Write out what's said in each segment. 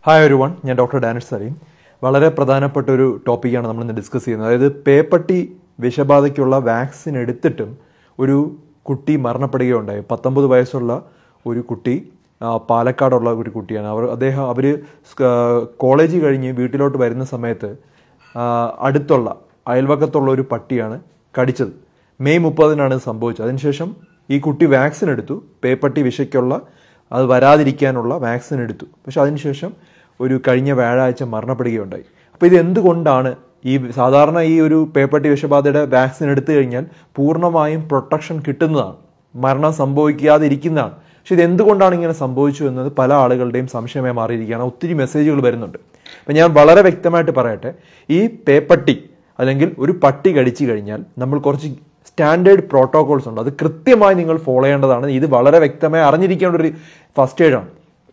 hi ഒരു one ഞാൻ doctor Danish Saleem വളരെ പ്രധാനപ്പെട്ട ഒരു ടോപ്പിക്കാണ് നമ്മൾ ഇന്ന് ഡിസ്കസ് ചെയ്യുന്നത് അതായത് പേപ്പട്ടി വിഷബാധയ്ക്കുള്ള വാക്സിൻ എടുത്തിട്ടും ഒരു കുട്ടി മരണപ്പെടുകയുണ്ടായി പത്തൊമ്പത് വയസ്സുള്ള ഒരു കുട്ടി ആ, പാലക്കാടുള്ള ഒരു കുട്ടിയാണ് അവർ അദ്ദേഹം അവർ കോളേജ് കഴിഞ്ഞ് വീട്ടിലോട്ട് വരുന്ന സമയത്ത് ആ, അടുത്തുള്ള അയൽവക്കത്തുള്ള ഒരു പട്ടിയാണ് കടിച്ചത് മെയ് മുപ്പതിനാണ് ഇത് സംഭവിച്ചത് അതിനുശേഷം ഈ കുട്ടി വാക്സിൻ എടുത്തു പേപ്പട്ടി വിഷയ്ക്കുള്ള അത് വരാതിരിക്കാനുള്ള വാക്സിൻ എടുത്തു പക്ഷെ അതിനുശേഷം ഒരു കഴിഞ്ഞ വ്യാഴാഴ്ച മരണപ്പെടുകയുണ്ടായി അപ്പോൾ ഇത് എന്തുകൊണ്ടാണ് ഈ സാധാരണ ഈ ഒരു പേപ്പട്ടി വിഷബാധയുടെ വാക്സിൻ എടുത്തു കഴിഞ്ഞാൽ പൂർണ്ണമായും പ്രൊട്ടക്ഷൻ കിട്ടുന്നതാണ് മരണം സംഭവിക്കാതിരിക്കുന്നതാണ് പക്ഷെ ഇത് എന്തുകൊണ്ടാണ് ഇങ്ങനെ സംഭവിച്ചു എന്നത് പല ആളുകളുടെയും സംശയമായി മാറിയിരിക്കുകയാണ് ഒത്തിരി മെസ്സേജുകൾ വരുന്നുണ്ട് അപ്പം ഞാൻ വളരെ വ്യക്തമായിട്ട് പറയട്ടെ ഈ പേപ്പട്ടി അല്ലെങ്കിൽ ഒരു പട്ടി കടിച്ചു കഴിഞ്ഞാൽ നമ്മൾ കുറച്ച് സ്റ്റാൻഡേർഡ് പ്രോട്ടോകോൾസ് ഉണ്ട് അത് കൃത്യമായി നിങ്ങൾ ഫോളോ ചെയ്യേണ്ടതാണ് ഇത് വളരെ വ്യക്തമായി അറിഞ്ഞിരിക്കേണ്ട ഒരു ഫസ്റ്റ് എയ്ഡാണ്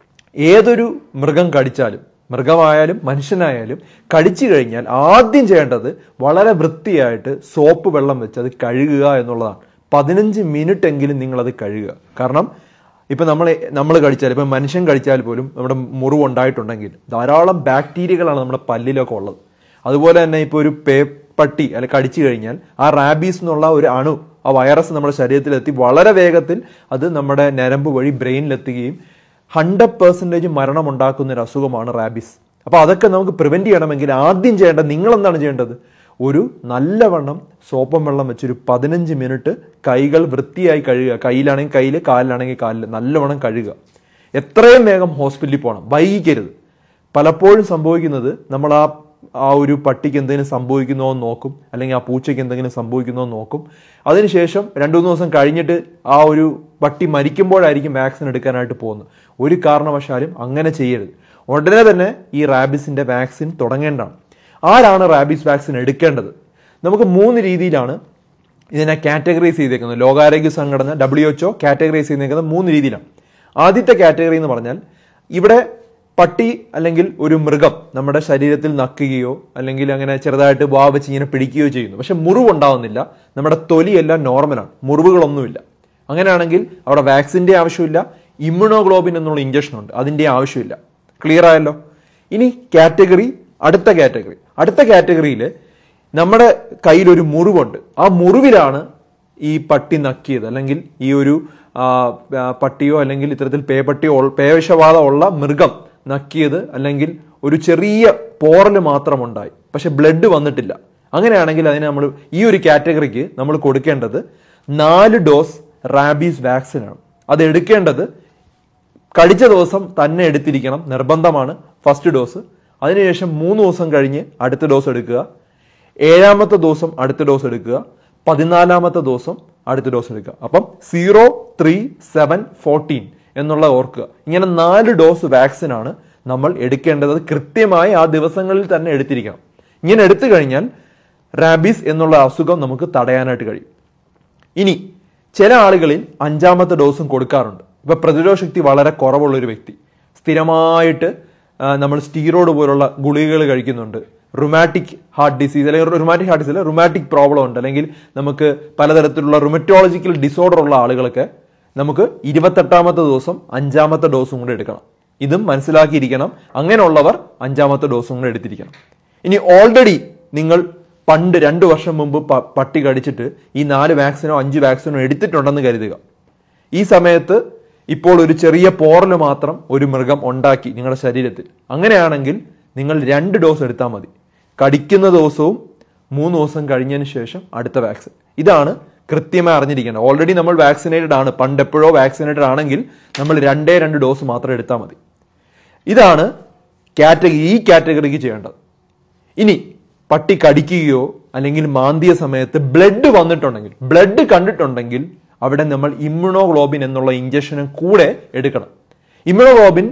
ഏതൊരു മൃഗം കടിച്ചാലും മൃഗമായാലും മനുഷ്യനായാലും കടിച്ചു കഴിഞ്ഞാൽ ആദ്യം ചെയ്യേണ്ടത് വളരെ വൃത്തിയായിട്ട് സോപ്പ് വെള്ളം വെച്ച് അത് കഴുകുക എന്നുള്ളതാണ് പതിനഞ്ച് മിനിറ്റ് എങ്കിലും നിങ്ങളത് കഴുകുക കാരണം ഇപ്പം നമ്മൾ നമ്മൾ കഴിച്ചാൽ ഇപ്പം മനുഷ്യൻ കഴിച്ചാൽ പോലും നമ്മുടെ മുറിവ് ഉണ്ടായിട്ടുണ്ടെങ്കിൽ ധാരാളം ബാക്ടീരിയകളാണ് നമ്മുടെ പല്ലിലൊക്കെ ഉള്ളത് അതുപോലെ തന്നെ ഇപ്പോൾ ഒരു പേപ്പട്ടി അല്ലെ കടിച്ചു കഴിഞ്ഞാൽ ആ റാബീസ് എന്നുള്ള ഒരു അണു ആ വൈറസ് നമ്മുടെ ശരീരത്തിലെത്തി വളരെ വേഗത്തിൽ അത് നമ്മുടെ ഞരമ്പ് വഴി ബ്രെയിനിലെത്തുകയും ഹൺഡ്രഡ് പെർസെൻറ്റേജ് മരണം ഉണ്ടാക്കുന്ന ഒരു അസുഖമാണ് റാബീസ് അപ്പോൾ അതൊക്കെ നമുക്ക് പ്രിവെൻറ്റ് ചെയ്യണമെങ്കിൽ ആദ്യം ചെയ്യേണ്ടത് നിങ്ങൾ എന്താണ് ചെയ്യേണ്ടത് ഒരു നല്ലവണ്ണം സോപ്പും വെള്ളം വെച്ചൊരു പതിനഞ്ച് മിനിറ്റ് കൈകൾ വൃത്തിയായി കഴുകുക കയ്യിലാണെങ്കിൽ കയ്യിൽ കാലിലാണെങ്കിൽ കാലിൽ നല്ലവണ്ണം കഴുകുക എത്രയും വേഗം ഹോസ്പിറ്റലിൽ പോകണം വൈകിക്കരുത് പലപ്പോഴും സംഭവിക്കുന്നത് നമ്മൾ ആ ആ ഒരു പട്ടിക്ക് എന്തെങ്കിലും സംഭവിക്കുന്നോ എന്ന് നോക്കും അല്ലെങ്കിൽ ആ പൂച്ചയ്ക്ക് എന്തെങ്കിലും സംഭവിക്കുന്നോ എന്ന് നോക്കും അതിനുശേഷം രണ്ടു മൂന്ന് ദിവസം കഴിഞ്ഞിട്ട് ആ ഒരു പട്ടി മരിക്കുമ്പോഴായിരിക്കും വാക്സിൻ എടുക്കാനായിട്ട് പോകുന്നത് ഒരു കാരണവശാലും അങ്ങനെ ചെയ്യരുത് ഉടനെ തന്നെ ഈ റാബിസിന്റെ വാക്സിൻ തുടങ്ങേണ്ടതാണ് ആരാണ് റാബിസ് വാക്സിൻ എടുക്കേണ്ടത് നമുക്ക് മൂന്ന് രീതിയിലാണ് ഇതിനെ കാറ്റഗറൈസ് ചെയ്തേക്കുന്നത് ലോകാരോഗ്യ സംഘടന ഡബ്ല്യു എച്ച്ഒ കാറ്റഗറൈസ് ചെയ്തേക്കുന്നത് മൂന്ന് രീതിയിലാണ് ആദ്യത്തെ കാറ്റഗറി എന്ന് പറഞ്ഞാൽ ഇവിടെ പട്ടി അല്ലെങ്കിൽ ഒരു മൃഗം നമ്മുടെ ശരീരത്തിൽ നക്കുകയോ അല്ലെങ്കിൽ അങ്ങനെ ചെറുതായിട്ട് വാ വെച്ച് ഇങ്ങനെ പിടിക്കുകയോ ചെയ്യുന്നു പക്ഷെ മുറിവ് ഉണ്ടാവുന്നില്ല നമ്മുടെ തൊലിയെല്ലാം നോർമലാണ് മുറിവുകളൊന്നുമില്ല അങ്ങനെയാണെങ്കിൽ അവിടെ വാക്സിൻ്റെ ആവശ്യമില്ല ഇമ്മ്യൂണോഗ്ലോബിൻ എന്നുള്ള ഇഞ്ചക്ഷൻ ഉണ്ട് അതിൻ്റെ ആവശ്യമില്ല ക്ലിയർ ആയല്ലോ ഇനി കാറ്റഗറി അടുത്ത കാറ്റഗറി അടുത്ത കാറ്റഗറിയിൽ നമ്മുടെ കയ്യിൽ ഒരു മുറിവുണ്ട് ആ മുറിവിലാണ് ഈ പട്ടി നക്കിയത് അല്ലെങ്കിൽ ഈ ഒരു ആ, ആ, പട്ടിയോ അല്ലെങ്കിൽ ഇത്തരത്തിൽ പേപ്പട്ടിയോ ഉൾ- പേവിഷബാധ ഉള്ള മൃഗം നക്കിയത് അല്ലെങ്കിൽ ഒരു ചെറിയ പോറൽ മാത്രമുണ്ടായി പക്ഷെ ബ്ലഡ് വന്നിട്ടില്ല അങ്ങനെയാണെങ്കിൽ അതിന് നമ്മൾ ഈ ഒരു കാറ്റഗറിക്ക് നമ്മൾ കൊടുക്കേണ്ടത് നാല് ഡോസ് റാബീസ് വാക്സിൻ ആണ് അത് എടുക്കേണ്ടത് കടിച്ച ദിവസം തന്നെ എടുത്തിരിക്കണം നിർബന്ധമാണ് ഫസ്റ്റ് ഡോസ് അതിനുശേഷം മൂന്ന് ദിവസം കഴിഞ്ഞ് അടുത്ത ഡോസ് എടുക്കുക ഏഴാമത്തെ ദിവസം അടുത്ത ഡോസ് എടുക്കുക പതിനാലാമത്തെ ദിവസം അടുത്ത ഡോസ് എടുക്കുക അപ്പം സീറോ ത്രീ സെവൻ ഫോർട്ടീൻ എന്നുള്ള ഓർക്കുക ഇങ്ങനെ നാല് ഡോസ് വാക്സിൻ ആണ് നമ്മൾ എടുക്കേണ്ടത് അത് കൃത്യമായി ആ ദിവസങ്ങളിൽ തന്നെ എടുത്തിരിക്കണം ഇങ്ങനെ എടുത്തു കഴിഞ്ഞാൽ റാബീസ് എന്നുള്ള അസുഖം നമുക്ക് തടയാനായിട്ട് കഴിയും ഇനി ചില ആളുകളിൽ അഞ്ചാമത്തെ ഡോസും കൊടുക്കാറുണ്ട് ഇപ്പൊ പ്രതിരോധ ശക്തി വളരെ കുറവുള്ള ഒരു വ്യക്തി സ്ഥിരമായിട്ട് ആ, നമ്മൾ സ്റ്റീറോയിഡ് പോലുള്ള ഗുളികകൾ കഴിക്കുന്നുണ്ട് റുമാറ്റിക് ഹാർട്ട് ഡിസീസ് അല്ലെങ്കിൽ rheumatic heart disease rheumatic problem ഉണ്ട് അല്ലെങ്കിൽ നമുക്ക് പലതരത്തിലുള്ള റുമറ്റോളജിക്കൽ ഡിസോർഡർ ഉള്ള ആളുകൾക്ക് നമുക്ക് ഇരുപത്തെട്ടാമത്തെ ദിവസം അഞ്ചാമത്തെ ഡോസും കൂടെ എടുക്കണം ഇതും മനസ്സിലാക്കിയിരിക്കണം അങ്ങനെയുള്ളവർ അഞ്ചാമത്തെ ഡോസും കൂടെ എടുത്തിരിക്കണം ഇനി ഓൾറെഡി നിങ്ങൾ പണ്ട് രണ്ട് വർഷം മുമ്പ് പ- പട്ടി കടിച്ചിട്ട് ഈ നാല് വാക്സിനോ അഞ്ച് വാക്സിനോ എടുത്തിട്ടുണ്ടെന്ന് കരുതുക ഈ സമയത്ത് ഇപ്പോൾ ഒരു ചെറിയ പോറൽ മാത്രം ഒരു മൃഗം ഉണ്ടാക്കി നിങ്ങളുടെ ശരീരത്തിൽ അങ്ങനെയാണെങ്കിൽ നിങ്ങൾ രണ്ട് ഡോസ് എടുത്താൽ മതി കടിക്കുന്ന ദിവസവും മൂന്ന് ദിവസം കഴിഞ്ഞതിന് ശേഷം അടുത്ത വാക്സിൻ ഇതാണ് കൃത്യമായി അറിഞ്ഞിരിക്കേണ്ടത് ഓൾറെഡി നമ്മൾ വാക്സിനേറ്റഡ് ആണ് പണ്ട് എപ്പോഴോ വാക്സിനേറ്റഡ് ആണെങ്കിൽ നമ്മൾ രണ്ടേ രണ്ട് ഡോസ് മാത്രം എടുത്താൽ മതി ഇതാണ് കാറ്റഗറി ഈ കാറ്റഗറിക്ക് ചെയ്യേണ്ടത് ഇനി പട്ടി കടിക്കുകയോ അല്ലെങ്കിൽ മാന്തിയ സമയത്ത് ബ്ലഡ് വന്നിട്ടുണ്ടെങ്കിൽ ബ്ലഡ് കണ്ടിട്ടുണ്ടെങ്കിൽ അവിടെ നമ്മൾ ഇമ്മ്യൂണോഗ്ലോബിൻ എന്നുള്ള ഇഞ്ചക്ഷനും കൂടെ എടുക്കണം immunoglobin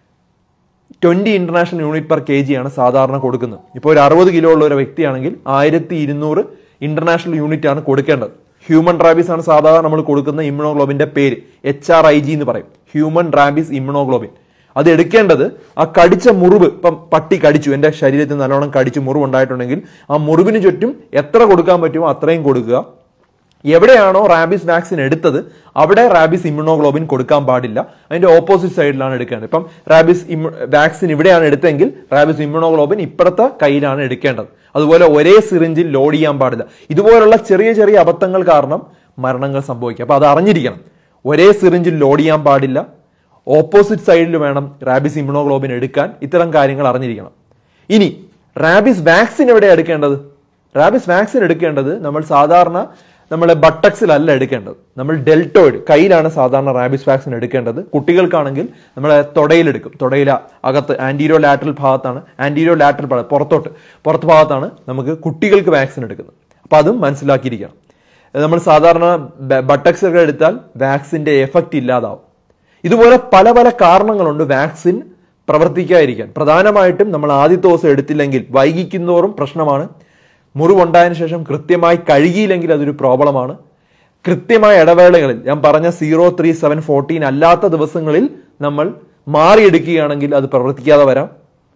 twenty international unit per K G ആണ് സാധാരണ കൊടുക്കുന്നത് ഇപ്പോൾ ഒരു അറുപത് കിലോ ഉള്ള ഒരു വ്യക്തിയാണെങ്കിൽ ആയിരത്തി ഇരുന്നൂറ് ഇന്റർനാഷണൽ യൂണിറ്റ് ആണ് കൊടുക്കേണ്ടത് ഹ്യൂമൻ റാബീസ് ആണ് സാധാരണ നമ്മൾ കൊടുക്കുന്ന ഇമ്മ്യൂണോഗ്ലോബിന്റെ പേര് എച്ച് ആർ ഐ ജി എന്ന് പറയും ഹ്യൂമൻ റാബീസ് ഇമ്മ്യൂണോഗ്ലോബിൻ അത് എടുക്കേണ്ടത് ആ കടിച്ച മുറിവ് ഇപ്പം പട്ടി കടിച്ചു എൻ്റെ ശരീരത്തിൽ നല്ലോണം കടിച്ച് മുറിവ് ഉണ്ടായിട്ടുണ്ടെങ്കിൽ ആ മുറിവിന് ചുറ്റും എത്ര കൊടുക്കാൻ പറ്റുമോ അത്രയും കൊടുക്കുക എവിടെയാണോ റാബീസ് വാക്സിൻ എടുത്തത് അവിടെ റാബീസ് ഇമ്മ്യൂണോഗ്ലോബിൻ കൊടുക്കാൻ പാടില്ല അതിന്റെ ഓപ്പോസിറ്റ് സൈഡിലാണ് എടുക്കേണ്ടത് ഇപ്പം റാബീസ് വാക്സിൻ ഇവിടെയാണ് എടുത്തെങ്കിൽ റാബീസ് ഇമ്മ്യൂണോഗ്ലോബിൻ ഇപ്പുറത്തെ കയ്യിലാണ് എടുക്കേണ്ടത് അതുപോലെ ഒരേ സിറിഞ്ചിൽ ലോഡ് ചെയ്യാൻ പാടില്ല ഇതുപോലുള്ള ചെറിയ ചെറിയ അബദ്ധങ്ങൾ കാരണം മരണങ്ങൾ സംഭവിക്കും അപ്പൊ അത് അറിഞ്ഞിരിക്കണം ഒരേ സിറിഞ്ചിൽ ലോഡ് ചെയ്യാൻ പാടില്ല ഓപ്പോസിറ്റ് സൈഡിൽ വേണം റാബീസ് ഇമ്മ്യൂണോഗ്ലോബിൻ എടുക്കാൻ ഇത്തരം കാര്യങ്ങൾ അറിഞ്ഞിരിക്കണം ഇനി റാബീസ് വാക്സിൻ എവിടെ എടുക്കേണ്ടത് റാബീസ് വാക്സിൻ എടുക്കേണ്ടത് നമ്മൾ സാധാരണ നമ്മൾ ബട്ടക്സിലല്ല എടുക്കേണ്ടത് നമ്മൾ ഡെൽറ്റോയിഡ് കയ്യിലാണ് സാധാരണ റാബീസ് വാക്സിൻ എടുക്കേണ്ടത് കുട്ടികൾക്കാണെങ്കിൽ നമ്മൾ തുടയിലെടുക്കും തുടയില അകത്ത് ആന്റീരിയോ ലാറ്ററൽ ഭാഗത്താണ് ആന്റീരിയോ ലാറ്ററൽ ഭാഗം പുറത്തോട്ട് പുറത്ത് ഭാഗത്താണ് നമുക്ക് കുട്ടികൾക്ക് വാക്സിൻ എടുക്കുന്നത് അപ്പൊ അതും മനസ്സിലാക്കിയിരിക്കണം നമ്മൾ സാധാരണ ബട്ടക്സ് ഒക്കെ എടുത്താൽ വാക്സിന്റെ എഫക്റ്റ് ഇല്ലാതാവും ഇതുപോലെ പല പല കാരണങ്ങളുണ്ട് വാക്സിൻ പ്രവർത്തിക്കാതിരിക്കാൻ പ്രധാനമായിട്ടും നമ്മൾ ആദ്യത്തെ ദിവസം എടുത്തില്ലെങ്കിൽ വൈകിക്കുന്നതോറും പ്രശ്നമാണ് മുറിവുണ്ടായതിനു ശേഷം കൃത്യമായി കഴുകിയില്ലെങ്കിൽ അതൊരു പ്രോബ്ലമാണ് കൃത്യമായ ഇടവേളകളിൽ ഞാൻ പറഞ്ഞ സീറോ ത്രീ സെവൻ ഫോർട്ടീൻ അല്ലാത്ത ദിവസങ്ങളിൽ നമ്മൾ മാറിയെടുക്കുകയാണെങ്കിൽ അത് പ്രവർത്തിക്കാതെ വരാം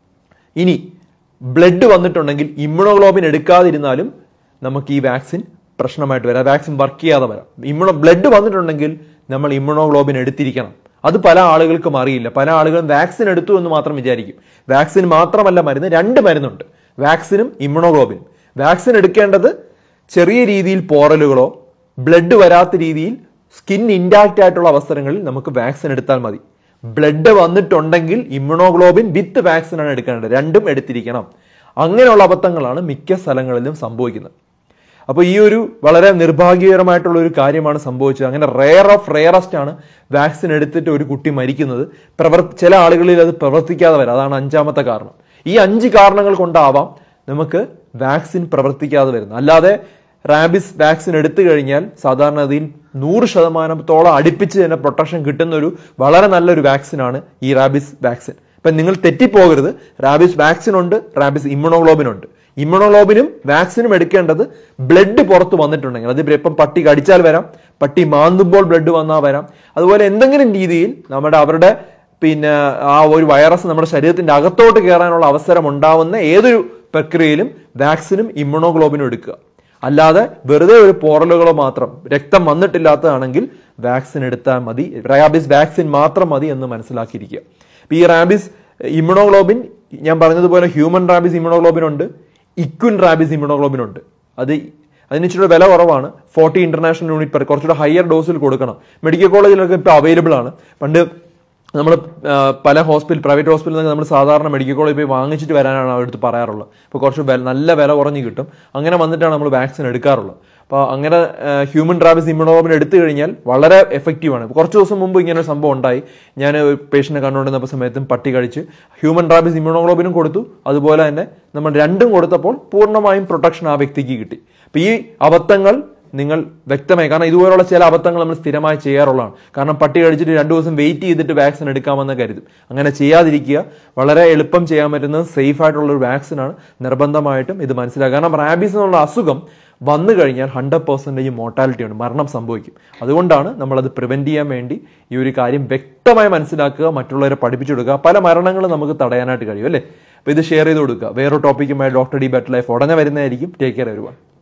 ഇനി ബ്ലഡ് വന്നിട്ടുണ്ടെങ്കിൽ ഇമ്മ്യൂണോഗ്ലോബിൻ എടുക്കാതിരുന്നാലും നമുക്ക് ഈ വാക്സിൻ പ്രശ്നമായിട്ട് വരാം വാക്സിൻ വർക്ക് ചെയ്യാതെ വരാം ഇമ്മ്യൂണോ ബ്ലഡ് വന്നിട്ടുണ്ടെങ്കിൽ നമ്മൾ ഇമ്മ്യൂണോഗ്ലോബിൻ എടുത്തിരിക്കണം അത് പല ആളുകൾക്കും അറിയില്ല പല ആളുകളും വാക്സിൻ എടുത്തു എന്ന് മാത്രം വിചാരിക്കും വാക്സിൻ മാത്രമല്ല മരുന്ന് രണ്ട് മരുന്നുണ്ട് വാക്സിനും ഇമ്മ്യൂണോഗ്ലോബിനും വാക്സിൻ എടുക്കേണ്ടത് ചെറിയ രീതിയിൽ പോറലുകളോ ബ്ലഡ് വരാത്ത രീതിയിൽ സ്കിൻ ഇൻടാക്റ്റ് ആയിട്ടുള്ള അവസരങ്ങളിൽ നമുക്ക് വാക്സിൻ എടുത്താൽ മതി ബ്ലഡ് വന്നിട്ടുണ്ടെങ്കിൽ ഇമ്മ്യൂണോഗ്ലോബിൻ വിത്ത് വാക്സിൻ ആണ് എടുക്കേണ്ടത് രണ്ടും എടുത്തിരിക്കണം അങ്ങനെയുള്ള അബദ്ധങ്ങളാണ് മിക്ക സ്ഥലങ്ങളിലും സംഭവിക്കുന്നത് അപ്പോൾ ഈ ഒരു വളരെ നിർഭാഗ്യകരമായിട്ടുള്ള ഒരു കാര്യമാണ് സംഭവിച്ചത് അങ്ങനെ റെയർ ഓഫ് റെയറസ്റ്റ് ആണ് വാക്സിൻ എടുത്തിട്ട് ഒരു കുട്ടി മരിക്കുന്നത് പ്രവർ ചില ആളുകളിൽ അത് പ്രവർത്തിക്കാതെ വരാം അതാണ് അഞ്ചാമത്തെ കാരണം ഈ അഞ്ച് കാരണങ്ങൾ കൊണ്ടാവാം നമുക്ക് വാക്സിൻ പ്രവർത്തിക്കാതെ വരുന്നത് അല്ലാതെ റാബിസ് വാക്സിൻ എടുത്തു കഴിഞ്ഞാൽ സാധാരണഗതിയിൽ നൂറ് ശതമാനത്തോളം അടുപ്പിച്ച് തന്നെ പ്രൊട്ടക്ഷൻ കിട്ടുന്ന ഒരു വളരെ നല്ലൊരു വാക്സിനാണ് ഈ റാബിസ് വാക്സിൻ ഇപ്പം നിങ്ങൾ തെറ്റിപ്പോകരുത് റാബിസ് വാക്സിൻ ഉണ്ട് റാബിസ് ഇമ്മ്യൂണോഗ്ലോബിൻ ഉണ്ട് ഇമ്മ്യൂണോഗ്ലോബിനും വാക്സിനും എടുക്കേണ്ടത് ബ്ലഡ് പുറത്ത് വന്നിട്ടുണ്ടെങ്കിൽ അത് ഇപ്പം പട്ടി കടിച്ചാൽ വരാം പട്ടി മാന്തുമ്പോൾ ബ്ലഡ് വന്നാൽ വരാം അതുപോലെ എന്തെങ്കിലും രീതിയിൽ നമ്മുടെ അവരുടെ പിന്നെ ആ ഒരു വൈറസ് നമ്മുടെ ശരീരത്തിന്റെ അകത്തോട്ട് കയറാനുള്ള അവസരം ഉണ്ടാവുന്ന ഏതൊരു പ്രക്രിയയിലും വാക്സിനും ഇമ്മ്യൂണോഗ്ലോബിനും എടുക്കുക അല്ലാതെ വെറുതെ ഒരു പോറലുകളോ മാത്രം രക്തം വന്നിട്ടില്ലാത്തതാണെങ്കിൽ വാക്സിൻ എടുത്താൽ മതി റാബിസ് വാക്സിൻ മാത്രം മതി എന്ന് മനസ്സിലാക്കിയിരിക്കുക ഇപ്പൊ ഈ റാബിസ് ഇമ്മ്യൂണോഗ്ലോബിൻ ഞാൻ പറഞ്ഞതുപോലെ ഹ്യൂമൻ റാബിസ് ഇമ്മ്യൂണോഗ്ലോബിൻ ഉണ്ട് ഇക്വിൻ റാബിസ് ഇമ്മ്യൂണോഗ്ലോബിൻ ഉണ്ട് അത് അതിന് ഇച്ചിരി വില കുറവാണ് ഫോർട്ടി ഇന്റർനാഷണൽ യൂണിറ്റ് പെർ കുറച്ചുകൂടെ ഹയർ ഡോസിൽ കൊടുക്കണം മെഡിക്കൽ കോളേജിലൊക്കെ ഇപ്പോൾ അവൈലബിൾ ആണ് പണ്ട് നമ്മൾ പല ഹോസ്പിറ്റൽ പ്രൈവറ്റ് ഹോസ്പിറ്റലിൽ നമ്മൾ സാധാരണ മെഡിക്കൽ കോളേജിൽ പോയി വാങ്ങിച്ചിട്ട് വരാനാണ് അവരുടെ പറയാറുള്ളത് അപ്പോൾ കുറച്ച് വില നല്ല വില കുറഞ്ഞ് കിട്ടും അങ്ങനെ വന്നിട്ടാണ് നമ്മൾ വാക്സിൻ എടുക്കാറുള്ളത് അപ്പോൾ അങ്ങനെ ഹ്യൂമൻ ട്രാവൽസ് ഇമ്മ്യൂണോഗ്ലോബിൻ എടുത്തു കഴിഞ്ഞാൽ വളരെ എഫക്റ്റീവ് ആണ് കുറച്ച് ദിവസം മുമ്പ് ഇങ്ങനെ ഒരു സംഭവം ഉണ്ടായി ഞാൻ പേഷ്യനെ കണ്ടുകൊണ്ടിരുന്ന സമയത്തും പട്ടി കഴിച്ച് ഹ്യൂമൻ ട്രാവൽസ് ഇമ്മ്യൂണോഗ്ലോബിനും കൊടുത്തു അതുപോലെ തന്നെ നമ്മൾ രണ്ടും കൊടുത്തപ്പോൾ പൂർണ്ണമായും പ്രൊട്ടക്ഷൻ ആ വ്യക്തിക്ക് കിട്ടി അപ്പോൾ ഈ അബദ്ധങ്ങൾ നിങ്ങൾ വ്യക്തമായി കാരണം ഇതുപോലുള്ള ചില അബദ്ധങ്ങൾ നമ്മൾ സ്ഥിരമായി ചെയ്യാറുള്ളതാണ് കാരണം പട്ടി കടിച്ചിട്ട് രണ്ടു ദിവസം വെയിറ്റ് ചെയ്തിട്ട് വാക്സിൻ എടുക്കാമെന്ന് കരുതും അങ്ങനെ ചെയ്യാതിരിക്കുക വളരെ എളുപ്പം ചെയ്യാൻ പറ്റുന്ന സേഫ് ആയിട്ടുള്ള ഒരു വാക്സിനാണ് നിർബന്ധമായിട്ടും ഇത് മനസ്സിലാക്കുക കാരണം റാബീസ് എന്നുള്ള അസുഖം വന്നു കഴിഞ്ഞാൽ ഹൺഡ്രഡ് പെർസെൻറ്റേജ് മോർട്ടാലിറ്റി ഉണ്ട് മരണം സംഭവിക്കും അതുകൊണ്ടാണ് നമ്മളത് പ്രിവെന്റ് ചെയ്യാൻ വേണ്ടി ഈ ഒരു കാര്യം വ്യക്തമായി മനസ്സിലാക്കുക മറ്റുള്ളവരെ പഠിപ്പിച്ചു കൊടുക്കുക പല മരണങ്ങളും നമുക്ക് തടയാനായിട്ട് കഴിയും അല്ലേ അപ്പോൾ ഇത് ഷെയർ ചെയ്ത് കൊടുക്കുക വേറൊരു ടോപ്പിക്കുമായി ഡോക്ടർ ഡി ബെറ്റ് ലൈഫ് ഉടനെ വരുന്നതായിരിക്കും ടേക്ക് കെയർ വരുവാൻ